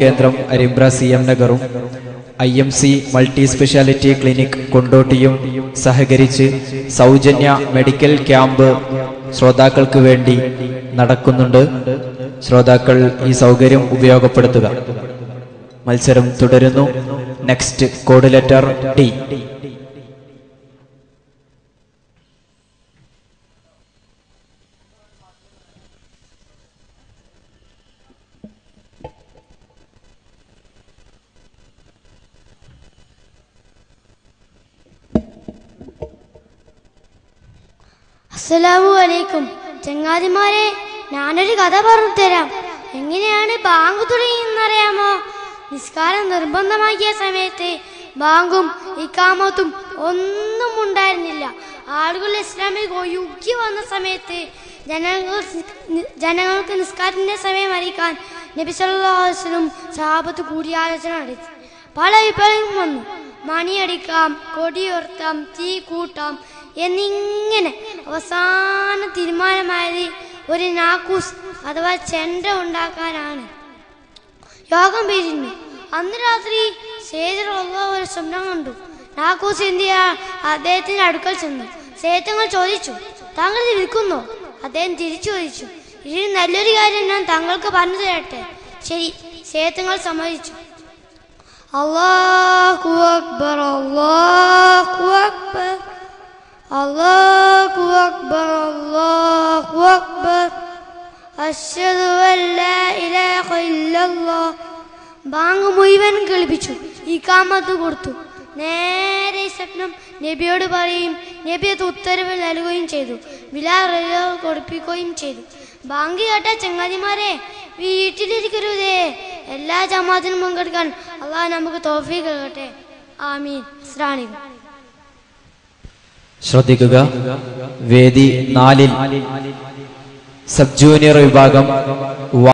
കേന്ദ്രം Arimbra C M നഗറും I M C multi speciality clinic കൊണ്ടോട്ടിയും സഹകരിച്ച് സൗജന്യ മെഡിക്കൽ ക്യാമ്പ് ശ്രോതാക്കൾക്ക് വേണ്ടി നടക്കുന്നുണ്ട് ശ്രോതാക്കൾ ഈ സൗകര്യം ഉപയോഗപ്പെടുത്തുക മത്സരം തുടരുന്നു നെക്സ്റ്റ് കോഡ് ലെറ്റർ ടി അസ്സലാമു അലൈക്കും ചങ്ങാതിമാരെ ഞാനൊരു കഥ പറഞ്ഞു തരാം എങ്ങനെയാണ് ബാങ്ക് തുടങ്ങിയെന്നറിയാമോ നിസ്കാരം നിർബന്ധമാക്കിയ സമയത്ത് ബാങ്കും ഇക്കാമത്തും ഒന്നും ഉണ്ടായിരുന്നില്ല ആളുകൾ ഇസ്ലാമിൽ ഒഴുകി വന്ന സമയത്ത് ജനങ്ങൾ ജനങ്ങൾക്ക് നിസ്കാരത്തിന്റെ സമയം അറിയിക്കാൻ നബി സല്ലല്ലാഹു അലൈഹി വസല്ലം സഹാബത്ത് കൂടിയാലോചന നടത്തി പല അഭിപ്രായങ്ങളും വന്നു മണിയടിക്കാം കൊടിയുയർത്താം തീ കൂട്ടാം എന്നിങ്ങനെ അവസാന തീരുമാനമായത് ഒരു നാക്കൂസ് അഥവാ ചെണ്ട ഉണ്ടാക്കാനാണ് യോഗം പിരിഞ്ഞു അന്ന് രാത്രി സേതുള്ള ഒരു സ്വപ്നം കണ്ടു നാക്കൂസ് ഇന്ത്യ അദ്ദേഹത്തിന്റെ അടുക്കൽ ചെന്നു സേത്തങ്ങൾ ചോദിച്ചു താങ്കൾ ഇത് വിൽക്കുന്നോ അദ്ദേഹം തിരിച്ചു ചോദിച്ചു ഇത് നല്ലൊരു കാര്യം ഞാൻ താങ്കൾക്ക് പറഞ്ഞു തരട്ടെ ശരി സേത്തങ്ങൾ സമ്മതിച്ചു അല്ലാഹു അക്ബർ അല്ലാഹു അക്ബർ അല്ലാഹു അക്ബർ അല്ലാഹു അക്ബർ അശ്ഹദു അല്ലാ ഇലാഹ ഇല്ലല്ലാഹ് ബാങ്ക് മുഴുവൻ കേൾപ്പിച്ചു ഇക്കാമത്ത് കൊടുത്തു നേരെ ഈ സ്വപ്നം നബിയോട് പറയും നബി അത് ഉത്തരവ് നൽകുകയും ചെയ്തു ബിലാൽ റളിയല്ലാഹു കൊടുപ്പിക്കുകയും ചെയ്തു ബാങ്ക് കേട്ട ചങ്ങാതിമാരെ വീട്ടിലിരിക്കരുതേ എല്ലാ ജമാത്തിനും പങ്കെടുക്കാൻ അള്ളാഹ് നമുക്ക് തോഫീക്ക് കേട്ടെ ആമീൻ അസ്സലാമു അലൈക്കും ശ്രദ്ധിക്കുക വേദി നാലിൽ സബ് ജൂനിയർ വിഭാഗം